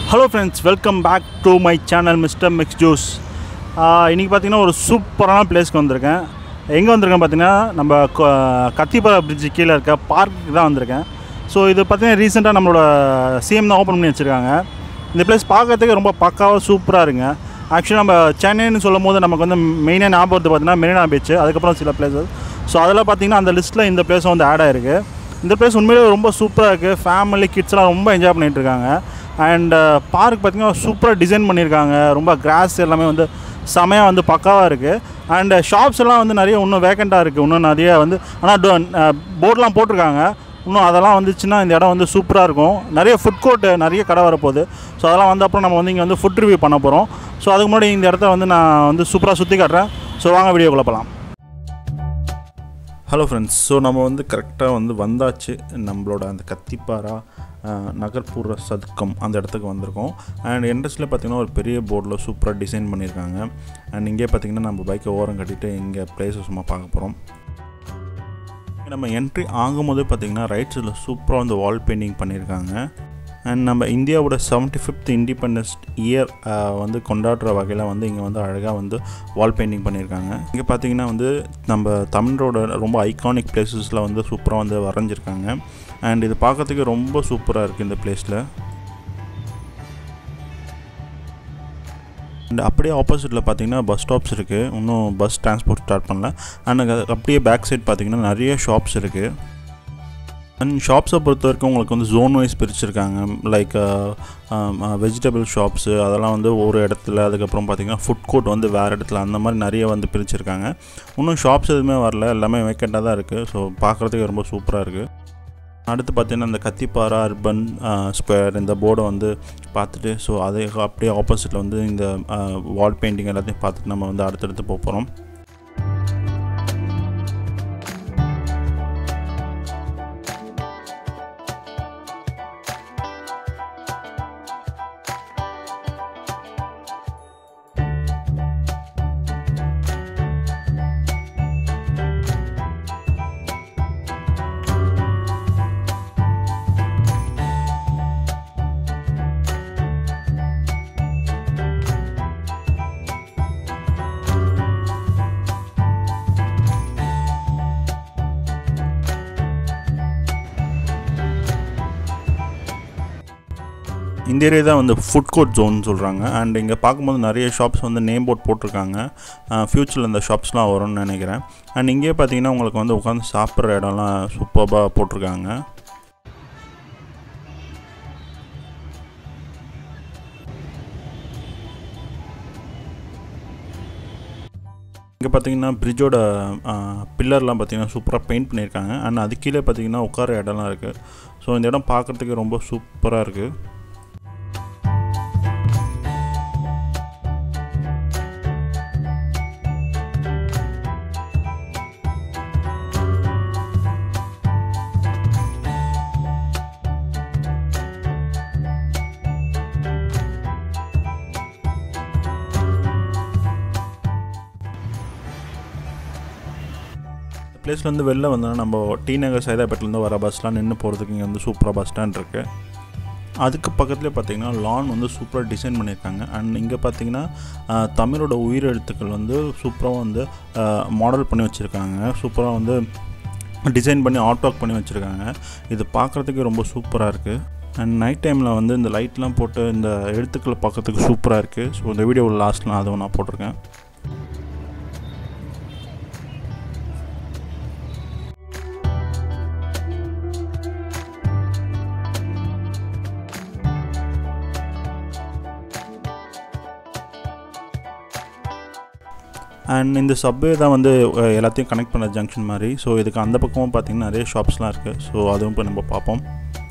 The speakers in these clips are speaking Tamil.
hello friends welcome back to my channel Mister Mix juice இன்றைக்கி பார்த்தீங்கன்னா ஒரு சூப்பரான பிளேஸ்க்கு வந்திருக்கேன் எங்கே வந்திருக்கேன் பார்த்தீங்கன்னா நம்ம க- கத்திப்பாறை பிரிட்ஜு கீழே இருக்க பார்க்கு தான் வந்திருக்கேன் ஸோ இது பார்த்தீங்கன்னா ரீசெண்டாக நம்மளோட சிஎம் தான் ஓப்பன் பண்ணி வச்சுருக்காங்க இந்த பிளேஸ் பார்க்கறதுக்கு ரொம்ப பக்காவாக சூப்பராக இருங்க ஆக்சுவலி நம்ம சென்னைன்னு சொல்லும் போது நமக்கு வந்து மெயினாக ஞாபகம் வருது பார்த்தீங்கன்னா மெரினா பீச் அதுக்கப்புறம் சில பிளேசஸ் ஸோ அதில் பார்த்தீங்கன்னா அந்த லிஸ்ட்டில் இந்த பிளேஸும் வந்து ஆட் ஆயிருக்கு இந்த பிளேஸ் உண்மையிலே ரொம்ப சூப்பராக இருக்குது ஃபேமிலி கிட்ஸ்லாம் ரொம்ப என்ஜாய் பண்ணிகிட்டு இருக்காங்க அண்ட் பார்க் பார்த்திங்கன்னா சூப்பராக டிசைன் பண்ணியிருக்காங்க ரொம்ப கிராஸ் எல்லாமே வந்து செமையாக வந்து பக்காவாக இருக்குது அண்ட் ஷாப்ஸ் எல்லாம் வந்து நிறைய இன்னும் வேக்கண்ட்டாக இருக்குது இன்னும் நிறைய வந்து ஆனால் போர்டெலாம் போட்டிருக்காங்க இன்னும் அதெல்லாம் வந்துச்சுன்னா இந்த இடம் வந்து சூப்பராக இருக்கும் நிறைய ஃபுட் கோர்ட்டு நிறைய கடை வரப்போகுது ஸோ அதெல்லாம் வந்த அப்புறம் நம்ம வந்து இங்கே வந்து ஃபுட் ரிவ்யூ பண்ண போகிறோம் ஸோ அதுக்கு முன்னாடி இந்த இடத்த வந்து நான் வந்து சூப்பராக சுற்றி காட்டுறேன் ஸோ வாங்க வீடியோக்குள்ள போகலாம் ஹலோ ஃப்ரெண்ட்ஸ் ஸோ நம்ம வந்து கரெக்டாக வந்து வந்தாச்சு நம்மளோட அந்த கத்திப்பாரா அஹ், நகர்ப்புற சதுக்கம் அந்த இடத்துக்கு வந்திருக்கோம் அண்ட் என்ட்ரன்ஸில் பார்த்தீங்கன்னா ஒரு பெரிய போர்டில் சூப்பராக டிசைன் பண்ணியிருக்காங்க அண்ட் இங்கே பார்த்தீங்கன்னா நம்ம பைக்கை ஓரம் கட்டிட்டு இங்கே பிளேஸை சும்மா பார்க்க போகிறோம் நம்ம என்ட்ரி ஆகும்போது பார்த்தீங்கன்னா ரைட் சைடில் சூப்பராக வந்து வால் பெயிண்டிங் பண்ணியிருக்காங்க அண்ட் நம்ம இந்தியாவோட செவன்ட்டி ஃபிஃப்த் இண்டிபெண்டன்ஸ் இயர் வந்து கொண்டாடுற வகையில் வந்து இங்கே வந்து அழகாக வந்து வால் பெயிண்டிங் பண்ணியிருக்காங்க இங்கே பார்த்தீங்கன்னா வந்து நம்ம தமிழரோட ரொம்ப ஐகானிக் பிளேசஸில் வந்து சூப்பராக வந்து வரைஞ்சிருக்காங்க அண்ட் இது பார்க்கறதுக்கு ரொம்ப சூப்பராக இருக்குது இந்த பிளேஸில் அண்ட் அப்படியே ஆப்போசிட்டில் பார்த்தீங்கன்னா பஸ் ஸ்டாப்ஸ் இருக்குது இன்னும் பஸ் டிரான்ஸ்போர்ட் ஸ்டார்ட் பண்ணல அண்ட் அப்படியே பேக் சைட் பார்த்தீங்கன்னா நிறைய ஷாப்ஸ் இருக்குது அண்ட் ஷாப்ஸை பொறுத்த வரைக்கும் உங்களுக்கு வந்து ஜோன் வைஸ் பிரிச்சிருக்காங்க லைக் வெஜிடபிள் ஷாப்ஸு அதெல்லாம் வந்து ஒரு இடத்துல அதுக்கப்புறம் பார்த்தீங்கன்னா ஃபுட் கோர்ட் வந்து வேறு இடத்துல அந்த மாதிரி நிறைய வந்து பிரிச்சிருக்காங்க இன்னும் ஷாப்ஸ் எதுவுமே வரல எல்லாமே வேக்கண்ட்டாக தான் இருக்குது ஸோ பார்க்குறதுக்கு ரொம்ப சூப்பராக இருக்குது அடுத்து பார்த்தீங்கன்னா இந்த கத்திப்பாரா அர்பன் ஸ்கொயர் இந்த போர்டை வந்து பார்த்துட்டு ஸோ அதே அப்படியே ஆப்போசிட்டில் வந்து இந்த வால் பெயிண்டிங் எல்லாத்தையும் பார்த்துட்டு நம்ம வந்து அடுத்தடுத்து போக போகிறோம் இந்த ஏரியா தான் வந்து ஃபுட் கோர்ட் ஜோன் சொல்கிறாங்க அண்ட் இங்கே பார்க்கும்போது நிறைய ஷாப்ஸ் வந்து நேம் போர்ட் போட்டிருக்காங்க ஃப்யூச்சரில் இந்த ஷாப்ஸ்லாம் வரும்னு நினைக்கிறேன் அண்ட் இங்கேயே பார்த்தீங்கன்னா உங்களுக்கு வந்து உட்காந்து சாப்பிட்ற இடம்லாம் சூப்பராக போட்டிருக்காங்க இங்கே பார்த்தீங்கன்னா பிரிட்ஜோட பில்லர்லாம் பார்த்தீங்கன்னா சூப்பராக பெயிண்ட் பண்ணியிருக்காங்க அண்ட் அது கீழே பார்த்தீங்கன்னா உட்கார இடம்லாம் இருக்குது ஸோ இந்த இடம் பார்க்குறதுக்கு ரொம்ப சூப்பராக இருக்குது பிளேஸ்லேருந்து வெளில வந்தோன்னா நம்ம டி நகர் சைதாப்பேட்டிலேருந்து வர பஸ்லாம் நின்று போகிறதுக்கு இங்கே வந்து சூப்பராக பஸ் ஸ்டாண்ட் இருக்குது அதுக்கு பக்கத்துலேயே பார்த்தீங்கன்னா லான் வந்து சூப்பராக டிசைன் பண்ணியிருக்காங்க அண்ட் இங்கே பார்த்தீங்கன்னா ஆஹ், தமிழோட உயிரெழுத்துக்கள் வந்து சூப்பராக வந்து மாடல் பண்ணி வச்சுருக்காங்க சூப்பராக வந்து டிசைன் பண்ணி ஆர்ட் ஒர்க் பண்ணி வச்சுருக்காங்க இது பார்க்குறதுக்கு ரொம்ப சூப்பராக இருக்குது அண்ட் நைட் டைமில் வந்து இந்த லைட்லாம் போட்டு இந்த எழுத்துக்களை பார்க்கறதுக்கு சூப்பராக இருக்குது ஸோ இந்த வீடியோவில் லாஸ்ட்டில் அதுவும் நான் போட்டிருக்கேன் அண்ட் இந்த சப்வே தான் வந்து அஹ், எல்லாத்தையும் கனெக்ட் பண்ண ஜங்ஷன் மாதிரி ஸோ இதுக்கு அந்த பக்கமும் பார்த்தீங்கன்னா நிறைய ஷாப்ஸ்லாம் இருக்குது ஸோ அதுவும் இப்போ நம்ம பார்ப்போம்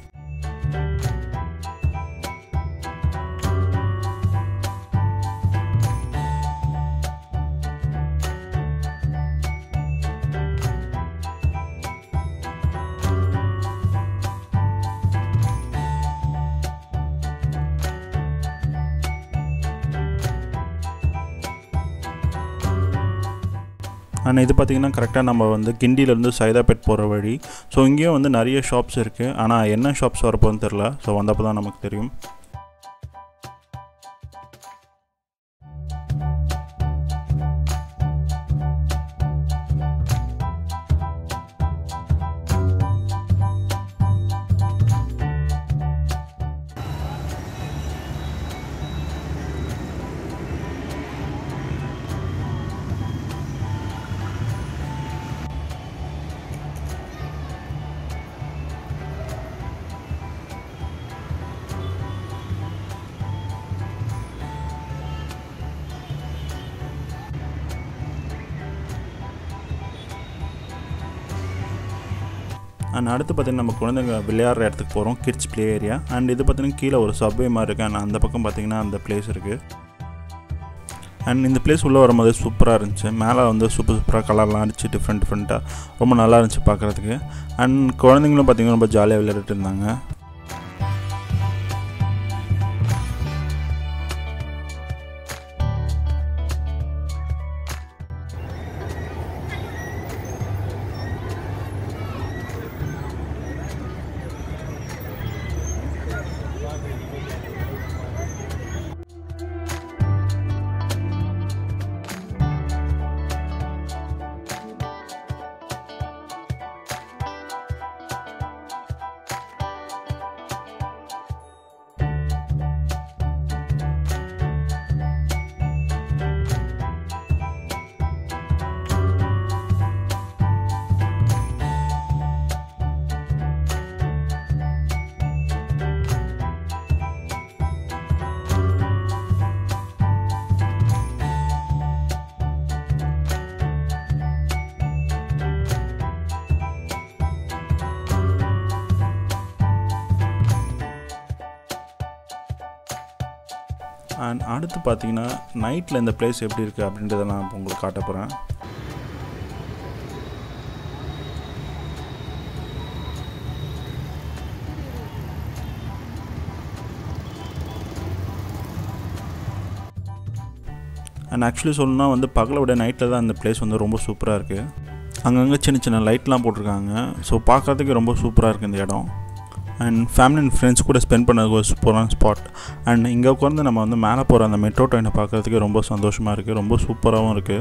அண்ட் இது பார்த்திங்கன்னா கரெக்டாக நம்ம வந்து கிண்டியிலேருந்து சைதாப்பேட் போகிற வழி ஸோ இங்கேயும் வந்து நிறைய ஷாப்ஸ் இருக்குது ஆனால் என்ன ஷாப்ஸ் வரப்போன்னு தெரில ஸோ வந்தப்போ தான் நமக்கு தெரியும் அண்ட் அடுத்து பார்த்திங்கன்னா நம்ம குழந்தைங்க விளையாடுற இடத்துக்கு போகிறோம் கிட்ஸ் ப்ளே ஏரியா அண்ட் இது பார்த்திங்கன்னா கீழே ஒரு சப்வே மாதிரி இருக்குது அண்ட் அந்த பக்கம் பார்த்திங்கன்னா அந்த பிளேஸ் இருக்குது அண்ட் இந்த பிளேஸ் உள்ளே வரும்போது சூப்பராக இருந்துச்சு மேலே வந்து சூப்பர் சூப்பராக கலர்லாம் அடிச்சு டிஃப்ரெண்ட் டிஃப்ரெண்ட்டாக ரொம்ப நல்லா இருந்துச்சு பார்க்குறதுக்கு அண்ட் குழந்தைங்களும் பார்த்திங்கன்னா ரொம்ப ஜாலியாக விளையாடிட்டு இருந்தாங்க அண்ட் அடுத்து பார்த்தீங்கன்னா நைட்டில் இந்த பிளேஸ் எப்படி இருக்குது அப்படின்றத நான் இப்போ உங்களுக்கு காட்ட போகிறேன் அண்ட் ஆக்சுவலி சொல்லணும்னா வந்து பகலை விட நைட்டில் தான் அந்த பிளேஸ் வந்து ரொம்ப சூப்பராக இருக்குது அங்கங்கே சின்ன சின்ன லைட்லாம் போட்டிருக்காங்க ஸோ பார்க்குறதுக்கு ரொம்ப சூப்பராக இருக்குது இந்த இடம் அண்ட் ஃபேமிலி அண்ட் ஃப்ரெண்ட்ஸ் கூட ஸ்பெண்ட் பண்ண ஒரு சூப்பரான ஸ்பாட் அண்ட் இங்கே உட்காந்து நம்ம வந்து மேலே போகிற அந்த மெட்ரோ ட்ரெயினை பார்க்குறதுக்கு ரொம்ப சந்தோஷமாக இருக்குது ரொம்ப சூப்பராகவும் இருக்குது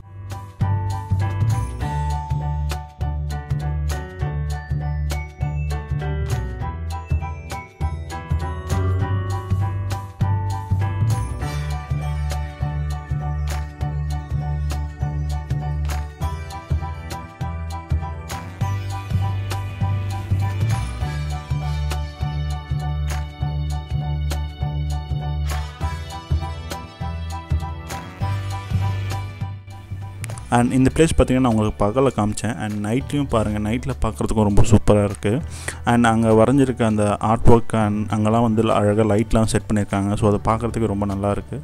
அண்ட் இந்த பிளேஸ் பார்த்திங்கன்னா நான் உங்களுக்கு பகலில் காமிச்சேன் அண்ட் நைட்லேயும் பாருங்கள் நைட்டில் பார்க்குறதுக்கும் ரொம்ப சூப்பராக இருக்குது அண்ட் அங்கே வரைஞ்சிருக்க அந்த ஆர்ட் ஒர்க் அண்ட் அங்கெல்லாம் வந்து அழகாக லைட்லாம் செட் பண்ணியிருக்காங்க ஸோ அதை பார்க்குறதுக்கு ரொம்ப நல்லா இருக்குது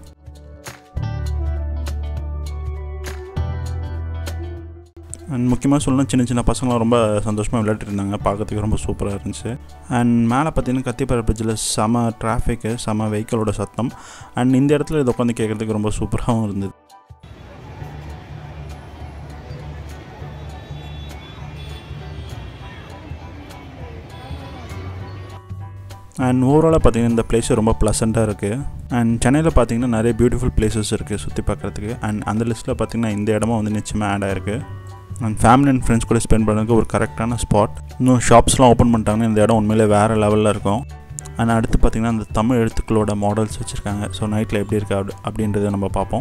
அண்ட் முக்கியமாக சொல்லணும் சின்ன சின்ன பசங்களாம் ரொம்ப சந்தோஷமாக விளையாட்டு இருந்தாங்க பார்க்கறதுக்கு ரொம்ப சூப்பராக இருந்துச்சு அண்ட் மேலே பார்த்தீங்கன்னா கத்திப்பாறை பிரிட்ஜில் செம டிராஃபிக்கு செம வெஹிக்கிளோட சத்தம் அண்ட் இந்த இடத்துல இதை உட்காந்து கேட்குறதுக்கு ரொம்ப சூப்பராகவும் இருந்தது அண்ட் ஓவராலாக பார்த்தீங்கன்னா இந்த பிளேஸ் ரொம்ப ப்ளசண்ட்டாக இருக்குது அண்ட் சென்னையில் பார்த்தீங்கன்னா நிறைய பியூட்டிஃபுல் பிளேசஸ் இருக்குது சுற்றி பார்க்குறதுக்கு அண்ட் அந்த லிஸ்ட்டில் பார்த்தீங்கன்னா இந்த இடமும் வந்து நிச்சயமாக ஆட் ஆயிருக்கு அண்ட் ஃபேமிலி அண்ட் ஃப்ரெண்ட்ஸ் கூட ஸ்பெண்ட் பண்ணுறதுக்கு ஒரு கரெக்டான ஸ்பாட் இன்னும் ஷாப்ஸ்லாம் ஓப்பன் பண்ணிட்டாங்கன்னா இந்த இடம் உண்மையிலே வேறு லெவலில் இருக்கும் அண்ட் அடுத்து பார்த்திங்கன்னா அந்த தமிழ் எழுத்துக்களோட மாடல்ஸ் வச்சுருக்காங்க ஸோ நைட்டில் எப்படி இருக்குது அப்படி அப்படின்றத நம்ம பார்ப்போம்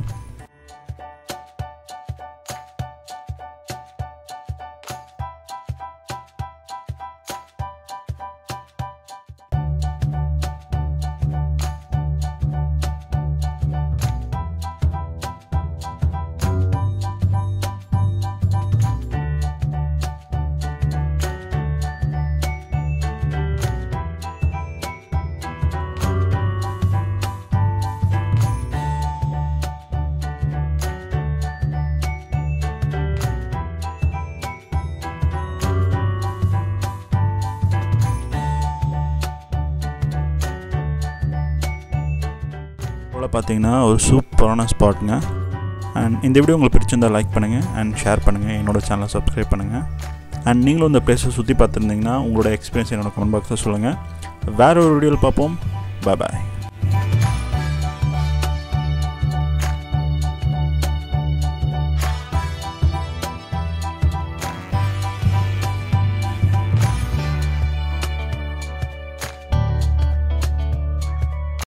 போல் பார்த்தீங்கன்னா ஒரு சூப்பரான ஸ்பாட்டுங்க அண்ட் இந்த வீடியோ உங்களுக்கு பிடிச்சிருந்தா லைக் பண்ணுங்கள் அண்ட் ஷேர் பண்ணுங்கள் என்னோட சேனலை சப்ஸ்கிரைப் பண்ணுங்கள் அண்ட் நீங்களும் இந்த பிளேஸை சுற்றி பார்த்துருந்தீங்கன்னா உங்களோட எக்ஸ்பீரியன்ஸ் என்னோட கமெண்ட் பாக்ஸில் சொல்லுங்கள் வேறு ஒரு வீடியோவில் பார்ப்போம் பாய் பாய்